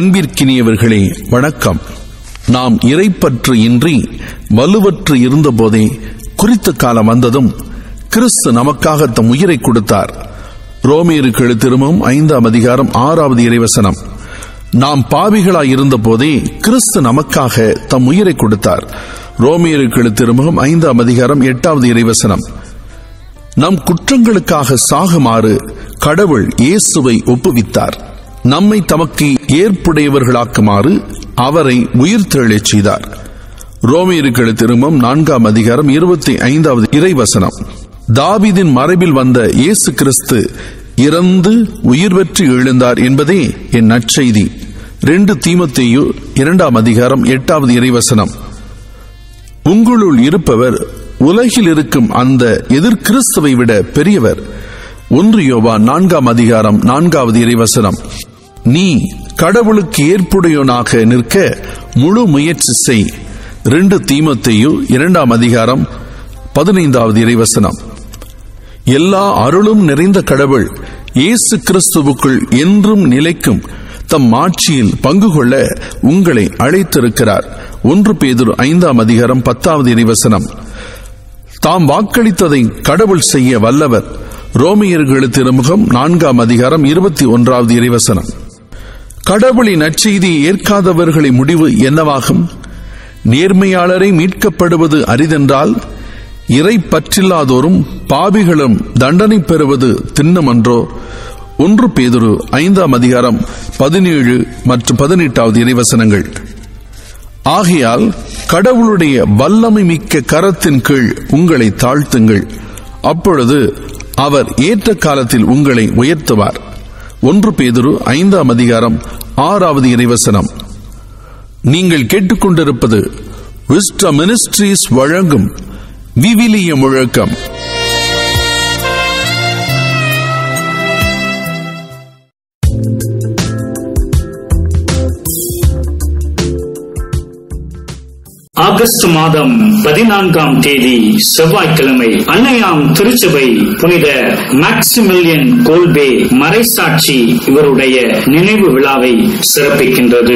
அன்பிற்கினியவர்களே வணக்கம் நாம் இறைப்பற்று இன்றி வலுவற்று இருந்தபோதே குறித்த காலம் வந்ததும் கிறிஸ்து நமக்காக தம் உயிரை கொடுத்தார் ரோமியருக்கு எழுத்திருமும் ஐந்தாம் அதிகாரம் ஆறாவது இறைவசனம் நாம் பாவிகளாய் இருந்தபோதே கிறிஸ்து நமக்காக தம் உயிரை கொடுத்தார் ரோமியருக்கு எழுத்திருமுகம் ஐந்தாம் அதிகாரம் எட்டாவது இறைவசனம் நம் குற்றங்களுக்காக சாகுமாறு கடவுள் இயேசுவை ஒப்புவித்தார் நம்மை தமக்கு ஏற்புடையவர்களாக்குமாறு அவரை உயிர்த்தெழச் செய்தார் ரோமியர்கள் திரும்பம் நான்காம் அதிகாரம் இருபத்தி ஐந்தாவது இறைவசனம் தாவிதின் மறைவில் வந்த இயேசு கிறிஸ்து இறந்து உயிர் பெற்று எழுந்தார் என்பதே என் நற்செய்தி ரெண்டு தீமத்தேயு இரண்டாம் அதிகாரம் எட்டாவது இறைவசனம் உங்களுள் இருப்பவர் உலகில் இருக்கும் அந்த எதிர்கிறிஸ்துவை விட பெரியவர் ஒன்று யோவா நான்காம் அதிகாரம் நான்காவது இறைவசனம் நீ கடவுளுக்கு ஏற்புடையவனாக நிற்க முழு முயற்சி செய் ரெண்டு தீமத்தையு இரண்டாம் அதிகாரம் பதினைந்தாவது இறைவசனம் எல்லா அருளும் நிறைந்த கடவுள் இயேசு கிறிஸ்துவுக்குள் என்றும் நிலைக்கும் தம் ஆட்சியில் பங்கு கொள்ள உங்களை அழைத்திருக்கிறார் ஒன்று பேதுரு ஐந்தாம் அதிகாரம் பத்தாவது இறைவசனம் தாம் வாக்களித்ததை கடவுள் செய்ய வல்லவர் ரோமியர்களு திருமுகம் நான்காம் அதிகாரம் இருபத்தி ஒன்றாவது இறைவசனம் கடவுளின் நற்செய்தியை ஏற்காதவர்களின் முடிவு என்னவாகும் நேர்மையாளரை மீட்கப்படுவது அரிதென்றால் இறை பற்றில்லாதோரும் பாவிகளும் தண்டனை பெறுவது திண்ணமன்றோ ஒன்று பேதுரு ஐந்தாம் அதிகாரம் பதினேழு மற்றும் பதினெட்டாவது இறைவசனங்கள் ஆகையால் கடவுளுடைய வல்லமை மிக்க கரத்தின் கீழ் உங்களை தாழ்த்துங்கள் அப்பொழுது அவர் ஏற்ற காலத்தில் உங்களை உயர்த்துவார் ஒன்று பேதுரு ஐந்தாம் அதிகாரம் ஆறாவது இறைவசனம் நீங்கள் கேட்டுக்கொண்டிருப்பது விஸ்ட மினிஸ்ட்ரீஸ் வழங்கும் விவிலிய முழக்கம் ஆகஸ்ட் மாதம் பதினான்காம் தேதி செவ்வாய்க்கிழமை அன்னையாம் திருச்சபை புனித மேக்சிமிலியன் கோல்பே மறைசாட்சி இவருடைய நினைவு விழாவை சிறப்பிக்கின்றது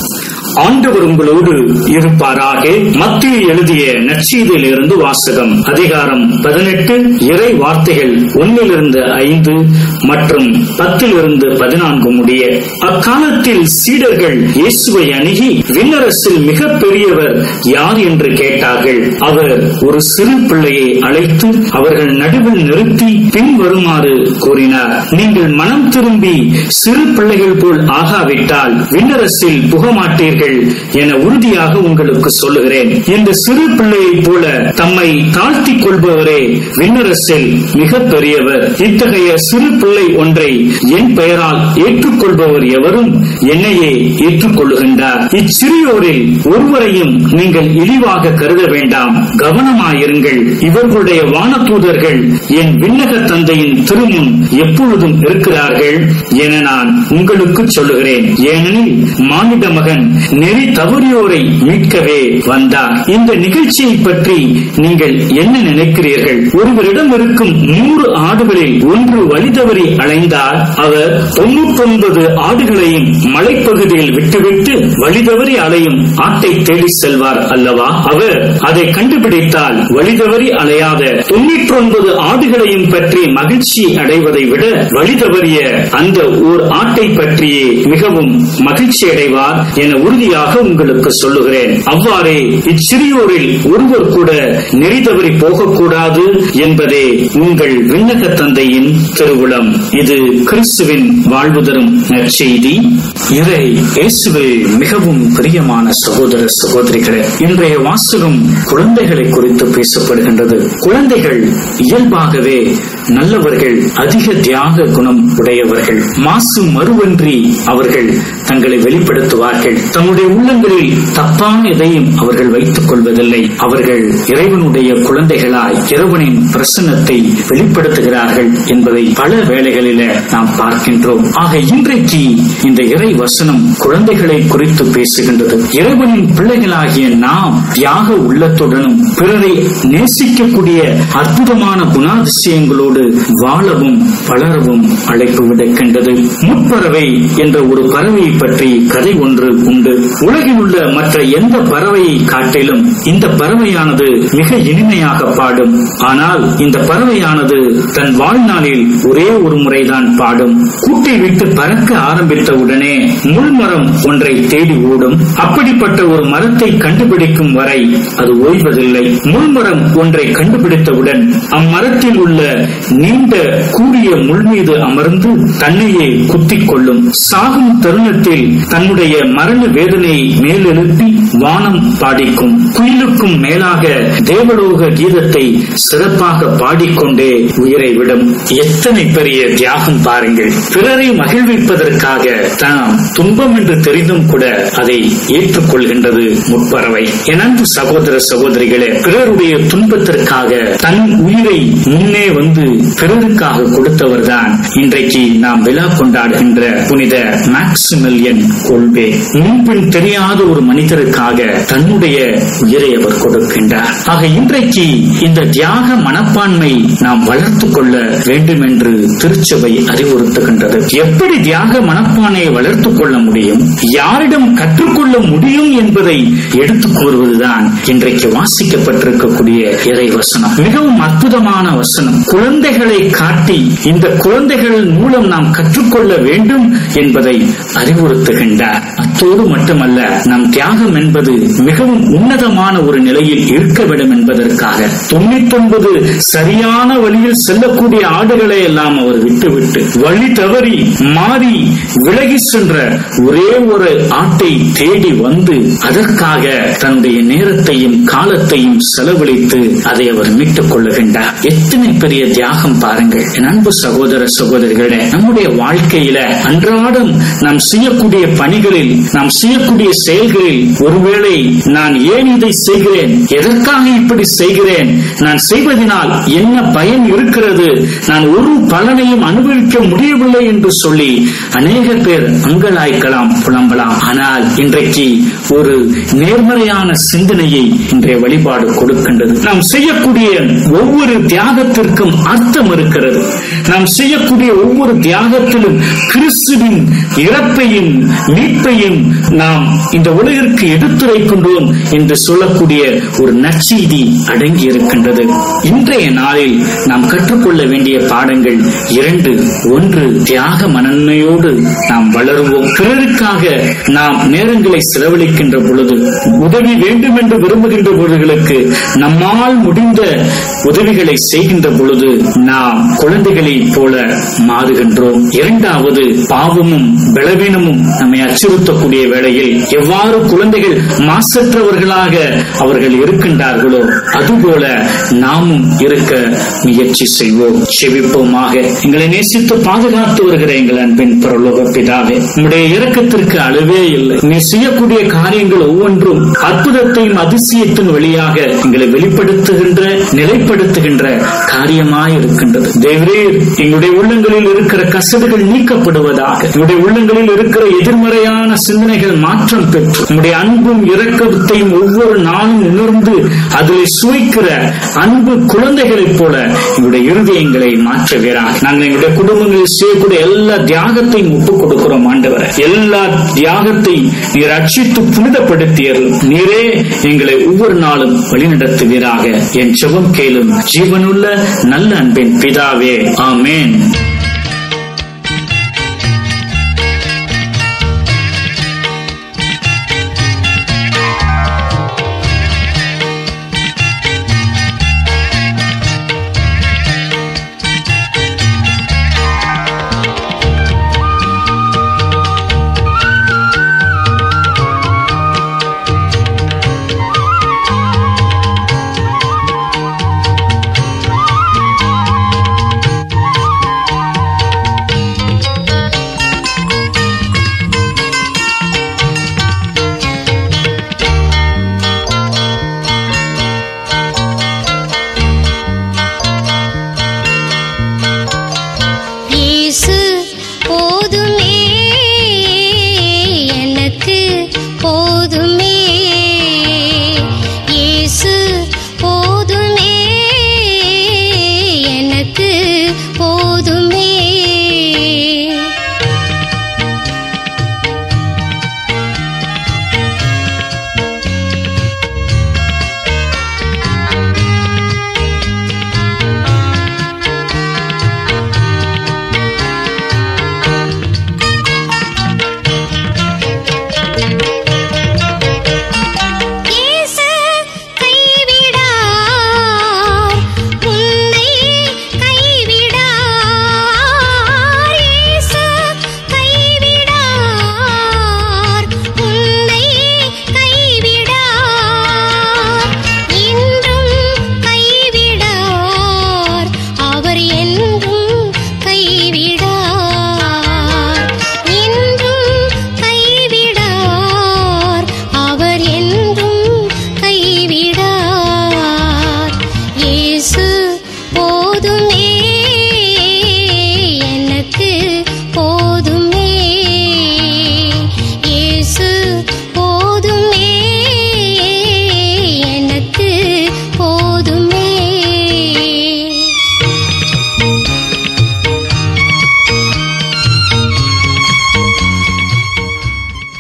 ஆண்டவர் உங்களோடு இருப்பாராக மத்திய எழுதிய நற்செய்தியிலிருந்து வாசகம் அதிகாரம் பதினெட்டு இறை வார்த்தைகள் ஒன்னிலிருந்து ஐந்து மற்றும் பத்திலிருந்து பதினான்கு முடிய அக்காலத்தில் சீடர்கள் இயேசுவை அணுகி விண்ணரசில் மிக பெரியவர் யார் என்று கேட்டார்கள் அவர் ஒரு சிறு பிள்ளையை அழைத்து அவர்கள் நடுவில் நிறுத்தி பின் வருமாறு கூறினார் நீங்கள் மனம் திரும்பி சிறு பிள்ளைகள் போல் ஆகாவிட்டால் விண்ணரசில் புகமாட்டீர்கள் என உறுதியாக உங்களுக்கு சொல்லுகிறேன் இந்த சிறு பிள்ளையைப் போல தம்மை தாழ்த்திக் கொள்பவரே விண்ணரசில் மிக பெரியவர் இத்தகைய சிறு பிள்ளை ஒன்றை என் பெயரால் ஏற்றுக்கொள்பவர் எவரும் என்னையே ஏற்றுக்கொள்ளுகின்றார் இச்சிறியோரில் ஒருவரையும் நீங்கள் இழிவாக கருத வேண்டாம் கவனமாயிருங்கள் இவர்களுடைய வானதூதர்கள் என் விண்ணக தந்தையின் திருமுன் எப்பொழுதும் இருக்கிறார்கள் என நான் உங்களுக்கு சொல்லுகிறேன் ஏனெனில் மானிட மகன் நெறி தவறியோரை மீட்கவே வந்தார் இந்த நிகழ்ச்சியை பற்றி நீங்கள் என்ன நினைக்கிறீர்கள் ஒருவரிடம் இருக்கும் நூறு ஆடுகளில் ஒன்று வழி தவறி அலைந்தால் அவர் தொண்ணூத்தி ஒன்பது ஆடுகளையும் மலைப்பகுதியில் விட்டுவிட்டு வழி தவறி அலையும் ஆட்டை தேடி செல்வார் அல்லவா அவர் அதை கண்டுபிடித்தால் வழி தவறி அலையாத தொண்ணூற்றி ஒன்பது ஆடுகளையும் பற்றி மகிழ்ச்சி அடைவதை விட வழி தவறிய அந்த ஓர் ஆட்டை பற்றியே மிகவும் மகிழ்ச்சி அடைவார் என உறுதியாக உங்களுக்கு சொல்லுகிறேன் அவ்வாறே இச்சிறியோரில் ஒருவர் கூட நெறி தவறி போகக்கூடாது என்பதே உங்கள் விண்ணக தந்தையின் திருவுளம் இது கிறிஸ்துவின் வாழ்வு தரும் நற்செய்தி இறை இயேசுவில் மிகவும் பிரியமான சகோதர சகோதரிகளே இன்றைய வாசகம் குழந்தைகளை குறித்து பேசப்படுகின்றது குழந்தைகள் இயல்பாகவே நல்லவர்கள் அதிக தியாக குணம் உடையவர்கள் மாசு மறுவன்றி அவர்கள் தங்களை வெளிப்படுத்துவார்கள் தம்முடைய உள்ளங்களில் தப்பான எதையும் அவர்கள் வைத்துக் கொள்வதில்லை அவர்கள் இறைவனுடைய குழந்தைகளாய் இறைவனின் பிரசன்னத்தை வெளிப்படுத்துகிறார்கள் என்பதை பல வேளைகளில நாம் பார்க்கின்றோம் ஆக இன்றைக்கு இந்த இறை வசனம் குழந்தைகளை குறித்து பேசுகின்றது இறைவனின் பிள்ளைகளாகிய நாம் தியாக உள்ளத்துடனும் பிறரை நேசிக்கக்கூடிய அற்புதமான குணாதிசயங்களோடு பறவையானது வாழவும் வளரவும் அழைப்பு விடுக்கின்றது முற்பறவை என்ற ஒரு பறவையை பற்றி கதை ஒன்று உண்டு உலகில் உள்ள மற்ற எந்த பறவையை காட்டிலும் இந்த பறவையானது மிக இனிமையாக பாடும் ஆனால் இந்த பறவையானது தன் வாழ்நாளில் ஒரே ஒரு முறைதான் பாடும் கூட்டை விட்டு பறக்க ஆரம்பித்த உடனே முள்மரம் ஒன்றை தேடி ஓடும் அப்படிப்பட்ட ஒரு மரத்தை கண்டுபிடிக்கும் வரை அது ஓய்வதில்லை முள்மரம் ஒன்றை கண்டுபிடித்தவுடன் அம்மரத்தில் உள்ள நீண்ட கூடிய முள் மீது அமர்ந்து தன்னையே குத்திக் கொள்ளும் சாகும் தருணத்தில் தன்னுடைய மரண வேதனையை மேலெழுப்பி வானம் பாடிக்கும் குயிலுக்கும் மேலாக தேவலோக கீதத்தை சிறப்பாக பாடிக்கொண்டே உயிரை விடும் எத்தனை பெரிய தியாகம் பாருங்கள் பிறரை மகிழ்விப்பதற்காக தாம் துன்பம் என்று தெரிந்தும் கூட அதை ஏற்றுக்கொள்கின்றது முற்பறவை என் அன்பு சகோதர சகோதரிகளே பிறருடைய துன்பத்திற்காக தன் உயிரை முன்னே வந்து பிறருக்காக கொடுத்தவர்தான் இன்றைக்கு நாம் விழா கொண்டாடுகின்ற புனித மேக்சிமிலியன் கொள்பே முன்பின் தெரியாத ஒரு மனிதருக்காக தன்னுடைய உயிரை அவர் கொடுக்கின்றார் ஆக இன்றைக்கு இந்த தியாக மனப்பான்மை நாம் வளர்த்துக் கொள்ள வேண்டும் என்று திருச்சபை அறிவுறுத்துகின்றது எப்படி தியாக மனப்பானை வளர்த்துக் கொள்ள முடியும் யாரிடம் கற்றுக்கொள்ள முடியும் என்பதை எடுத்துக் கூறுவதுதான் இன்றைக்கு வாசிக்கப்பட்டிருக்கக்கூடிய இறை வசனம் மிகவும் அற்புதமான வசனம் குழந்தைகளை காட்டி இந்த குழந்தைகள் மூலம் நாம் கற்றுக்கொள்ள வேண்டும் என்பதை அறிவுறுத்துகின்றார் அத்தோடு மட்டுமல்ல நம் தியாகம் என்பது மிகவும் உன்னதமான ஒரு நிலையில் இருக்க வேண்டும் என்பதற்காக தொண்ணூத்தி ஒன்பது சரியான வழியில் செல்லக்கூடிய ஆடுகளை எல்லாம் அவர் விட்டுவிட்டு வழி தவறி மாறி விலகி சென்ற ஒரே ஒரு ஆட்டை தேடி வந்து அதற்காக தன்னுடைய நேரத்தையும் காலத்தையும் செலவழித்து அதை அவர் மீட்டுக் கொள்ளுகின்றார் எத்தனை பெரிய தியாகம் பாருங்கள் என் அன்பு சகோதர சகோதரிகளே நம்முடைய வாழ்க்கையில அன்றாடம் நாம் செய்யக்கூடிய பணிகளில் நாம் செய்யக்கூடிய செயல்களில் ஒருவேளை நான் ஏன் இதை செய்கிறேன் எதற்காக இப்படி செய்கிறேன் நான் செய்வதனால் என்ன பயன் இருக்கிறது நான் ஒரு பலனையும் அனுபவிக்க முடியவில்லை என்று சொல்லி அநேக பேர் அங்கலாய்க்கலாம் புலம்பலாம் ஆனால் இன்றைக்கு ஒரு நேர்மறையான சிந்தனையை இன்றைய வழிபாடு கொடுக்கின்றது நாம் செய்யக்கூடிய ஒவ்வொரு தியாகத்திற்கும் அர்த்தம் இருக்கிறது நாம் செய்யக்கூடிய ஒவ்வொரு தியாகத்திலும் கிறிஸ்துவின் இறப்பையும் மீட்பையும் நாம் இந்த உலகிற்கு எடுத்துரைக்கின்றோம் என்று சொல்லக்கூடிய ஒரு நற்செய்தி அடங்கி இருக்கின்றது இன்றைய நாளில் நாம் கற்றுக்கொள்ள வேண்டிய பாடங்கள் இரண்டு ஒன்று தியாக மனன்மையோடு நாம் வளருவோம் பிறருக்காக நாம் நேரங்களை செலவழிக்கின்ற பொழுது உதவி வேண்டும் என்று விரும்புகின்ற பொழுதுகளுக்கு நம்மால் முடிந்த உதவிகளை செய்கின்ற பொழுது நாம் குழந்தைகளை போல மாறுகின்றோம் இரண்டாவது பாவமும் பலவீனமும் நம்மை அச்சுறுத்தக்கூடிய வேளையில் எவ்வாறு குழந்தைகள் மாசற்றவர்களாக அவர்கள் இருக்கின்றார்களோ அதுபோல நாமும் இருக்க முயற்சி செய்வோம் செவிப்போமாக எங்களை நேசித்து பாதுகாத்து வருகிற எங்கள் அன்பின் பரலோக பிதாவே உம்முடைய இரக்கத்திற்கு அளவே இல்லை நீ செய்யக்கூடிய காரியங்கள் ஒவ்வொன்றும் அற்புதத்தையும் அதிசயத்தின் வழியாக எங்களை வெளிப்படுத்துகின்ற நிலைப்படுத்துகின்ற காரியமாய் இருக்கின்றது தேவரீர் எங்களுடைய உள்ளங்களில் இருக்கிற கசடுகள் நீக்கப்படுவதாக எங்களுடைய உள்ளங்களில் இருக்கிற எதிர்மறையான சிந்தனைகள் மாற்றம் பெற்று உங்களுடைய அன்பும் இரக்கத்தையும் ஒவ்வொரு நாளும் உணர்ந்து அதில் சுவைக்கிற அன்பு குழந்தைகளைப் போல எங்களுடைய இருதயங்களை மாற்றுகிறார் நாங்கள் எங்களுடைய குடும்பங்களில் செய்யக்கூடிய எல்லா தியாகத்தையும் ஒப்புக் கொடுக்கிறோம் ஆண்டவரை எல்லா தியாகத்தையும் நீர் அச்சித்து புனிதப்படுத்தியரும் நீரே எங்களை ஒவ்வொரு நாளும் வழிநடத்துவீராக என் செவம் கேளும் ஜீவனுள்ள நல்ல அன்பின் பிதாவே ஆமேன்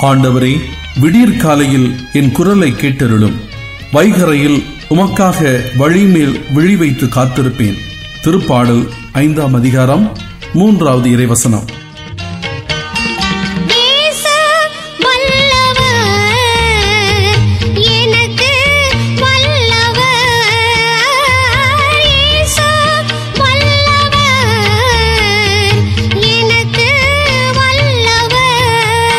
ஆண்டவரே விடியற் காலையில் என் குரலை கேட்டருளும் வைகரையில் உமக்காக வழிமேல் விழி வைத்து காத்திருப்பேன் திருப்பாடல் ஐந்தாம் அதிகாரம் மூன்றாவது இறைவசனம் தேச வல்லவர் எனக்கு வல்லவர் தேச வல்லவர் எனக்கு வல்லவர்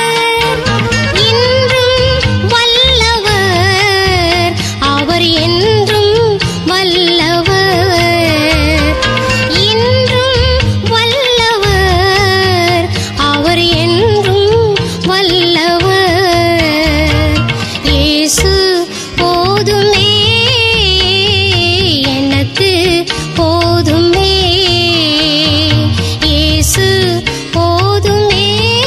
இன்றும் வல்லவர் அவர் என்றும் வல்லவர் இன்றும் வல்லவர் அவர் என்றும் வல்லவர் இயேசு போதுமே எனக்கு போதுமே இயேசு போதுமே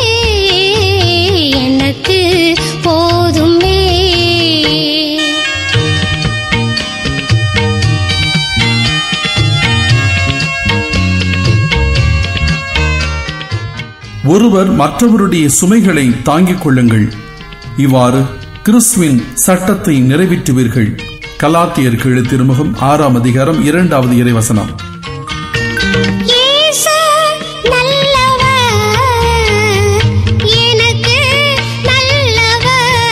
எனக்கு போதுமே ஒருவர் மற்றவருடைய சுமைகளை தாங்கிக் கொள்ளுங்கள் இவ்வாறு கிறிஸ்துவின் சட்டத்தை நிறைவேற்றுவீர்கள் கலாத்தியர்கள் திருமுகம் ஆறாம் அதிகாரம் இரண்டாவது இறைவசனம் இயேசு நல்லவர் எனக்கு நல்லவர்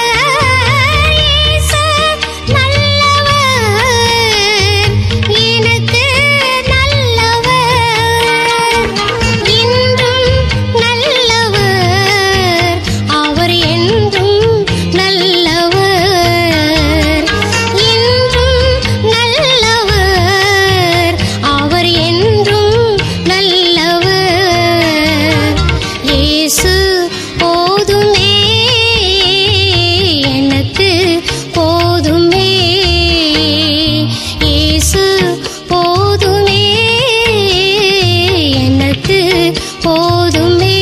இயேசு நல்லவர் எனக்கு நல்லவர் இன்றும் நல்லவர் அவர் என்றும் நல்லவர் இன்றும் நல்லவர் அவர் என்றும் நல்லவர் இயேசு போதுமே எனக்கு போதுமே இயேசு போதுமே எனக்கு போதுமே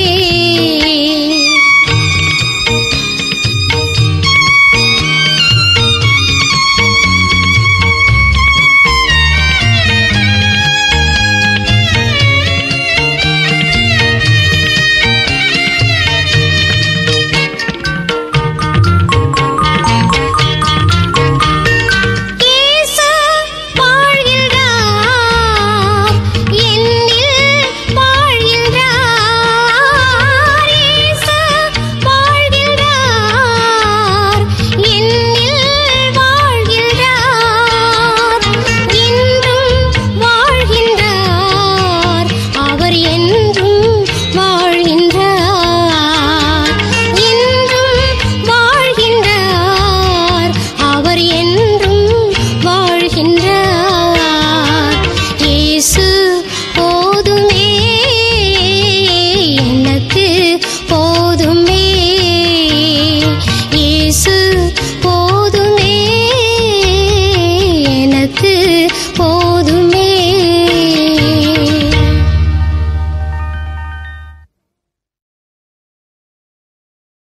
இயேசு வாழ்கின்றார் என்னில் வாழ்கின்றார் இயேசு வாழ்கின்றார் என்னில் வாழ்கின்றார் இன்றும் வாழ்கின்றார் அவர் என்